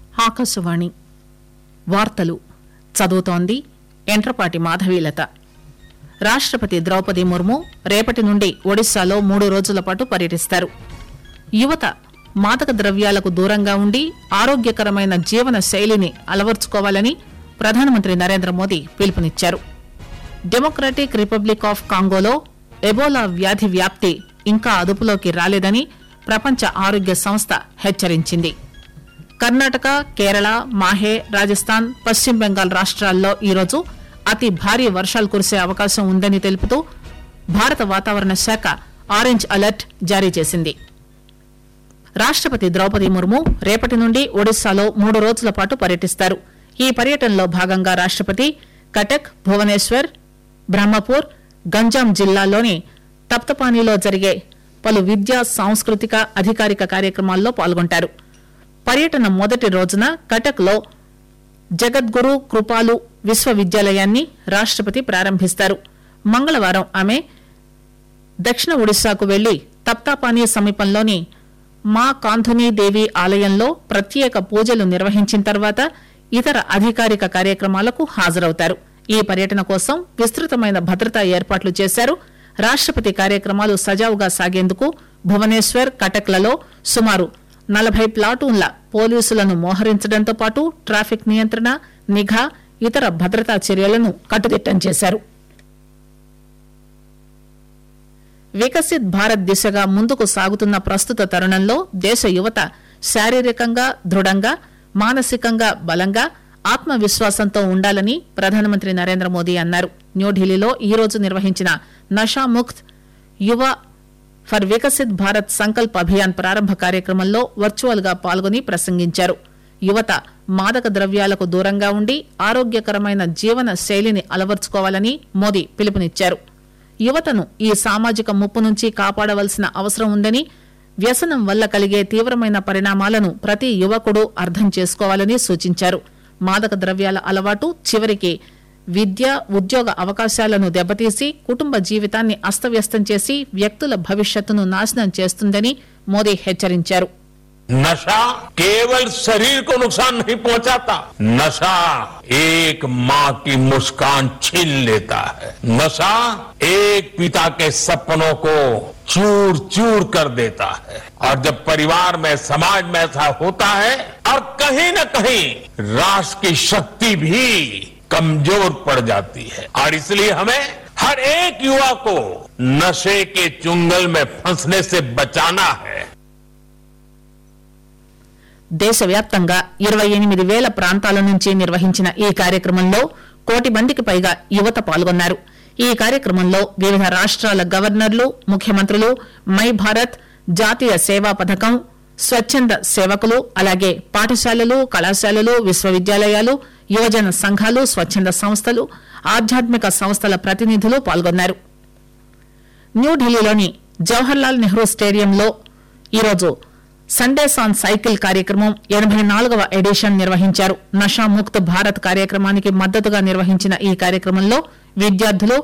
ఆకాశవాణి వార్తలు చదువుతోంది ఎంట్రపాటి మాధవీలత రాష్టపతి ద్రౌపది ముర్ము రేపటి నుండి ఒడిశాలో మూడు రోజుల పాటు పర్యటిస్తారు యువత మాదక ద్రవ్యాలకు దూరంగా ఉండి ఆరోగ్యకరమైన జీవన శైలిని అలవర్చుకోవాలని ప్రధానమంత్రి నరేంద్ర మోదీ పిలుపునిచ్చారు డెమోక్రటిక్ రిపబ్లిక్ ఆఫ్ కాంగోలో ఎబోలా వ్యాధి వ్యాప్తి ఇంకా అదుపులోకి రాలేదని ప్రపంచ ఆరోగ్య సంస్థ హెచ్చరించింది కర్ణాటక కేరళ మాహే రాజస్థాన్ పశ్చిమ బెంగాల్ రాష్ట్రాల్లో ఈరోజు అతి భారీ వర్షాలు కురిసే అవకాశం ఉందని తెలుపుతూ భారత వాతావరణ శాఖ ఆరెంజ్ అలర్ట్ జారీ చేసింది రాష్టపతి ద్రౌపది ముర్ము రేపటి నుండి ఒడిశాలో మూడు రోజుల పాటు పర్యటిస్తారు ఈ పర్యటనలో భాగంగా రాష్టపతి కటక్ భువనేశ్వర్ బ్రహ్మపూర్ గంజాం జిల్లాల్లోని తప్తపానీలో జరిగే పలు విద్యా సాంస్కృతిక అధికారిక కార్యక్రమాల్లో పాల్గొంటారు పర్యటన మొదటి రోజున కటక్ లో జగద్గురు కృపాలు విశ్వవిద్యాలయాన్ని రాష్టపతి ప్రారంభిస్తారు మంగళవారం ఆమె దక్షిణ ఒడిశాకు వెళ్లి తప్తాపానీ సమీపంలోని మా కాంధునీ దేవి ఆలయంలో ప్రత్యేక పూజలు నిర్వహించిన తర్వాత ఇతర అధికారిక కార్యక్రమాలకు హాజరవుతారు ఈ పర్యటన కోసం విస్తృతమైన భద్రతా ఏర్పాట్లు చేశారు రాష్టపతి కార్యక్రమాలు సజావుగా సాగేందుకు భువనేశ్వర్ కటక్లలో సుమారు నలభై ప్లాటూన్ల పోలీసులను మోహరించడంతో పాటు ట్రాఫిక్ నియంత్రణ నిఘా ఇతర భద్రతా చర్యలను కట్టుదిట్టం చేశారు వికసిత్ భారత్ దిశగా ముందుకు సాగుతున్న ప్రస్తుత తరుణంలో దేశ యువత శారీరకంగా దృఢంగా మానసికంగా బలంగా ఆత్మవిశ్వాసంతో ఉండాలని ప్రధానమంత్రి నరేంద్ర మోదీ అన్నారు న్యూఢిల్లీలో ఈ రోజు నిర్వహించిన నషాముక్త్ యువ ఫర్ వికసిత్ భారత్ సంకల్ప్ అభియాన్ ప్రారంభ కార్యక్రమంలో వర్చువల్ గా పాల్గొని ప్రసంగించారు యువత మాదక ద్రవ్యాలకు దూరంగా ఉండి ఆరోగ్యకరమైన జీవన శైలిని అలవర్చుకోవాలని మోదీ పిలుపునిచ్చారు యువతను ఈ సామాజిక ముప్పు నుంచి కాపాడవలసిన అవసరం ఉందని వ్యసనం వల్ల కలిగే తీవ్రమైన పరిణామాలను ప్రతి యువకుడు అర్థం చేసుకోవాలని సూచించారు మాదక ద్రవ్యాల అలవాటు చివరికి విద్య ఉద్యోగ అవకాశాలను దెబ్బతీసి కుటుంబ జీవితాన్ని అస్తవ్యస్తం చేసి వ్యక్తుల భవిష్యత్తును నాశనం చేస్తుందని మోదీ హెచ్చరించారు नशा केवल शरीर को नुकसान नहीं पहुंचाता नशा एक माँ की मुस्कान छीन लेता है नशा एक पिता के सपनों को चूर चूर कर देता है और जब परिवार में समाज में ऐसा होता है और कहीं न कहीं राष्ट्र की शक्ति भी कमजोर पड़ जाती है और इसलिए हमें हर एक युवा को नशे के चुंगल में फंसने से बचाना है దేశవ్యాప్తంగా ఇరవై ఎనిమిది వేల ప్రాంతాల నుంచి నిర్వహించిన ఈ కార్యక్రమంలో కోటి మందికి పైగా యువత పాల్గొన్నారు ఈ కార్యక్రమంలో వివిధ రాష్ట్రాల గవర్నర్లు ముఖ్యమంత్రులు మై భారత్ జాతీయ సేవా పథకం స్వచ్ఛంద సేవకులు అలాగే పాఠశాలలు కళాశాలలు విశ్వవిద్యాలయాలు యువజన సంఘాలు స్వచ్ఛంద సంస్థలు ఆధ్యాత్మిక సంస్థల ప్రతినిధులు పాల్గొన్నారు న్యూఢిల్లీలోని జవహర్లాల్ నెహ్రూ స్టేడియంలో ఈరోజు సండేస్ ఆన్ సైకిల్ కార్యక్రమం ఎనభై నాలుగవ ఎడిషన్ నిర్వహించారు నషాముక్త్ భారత్ కార్యక్రమానికి మద్దతుగా నిర్వహించిన ఈ కార్యక్రమంలో విద్యార్థులు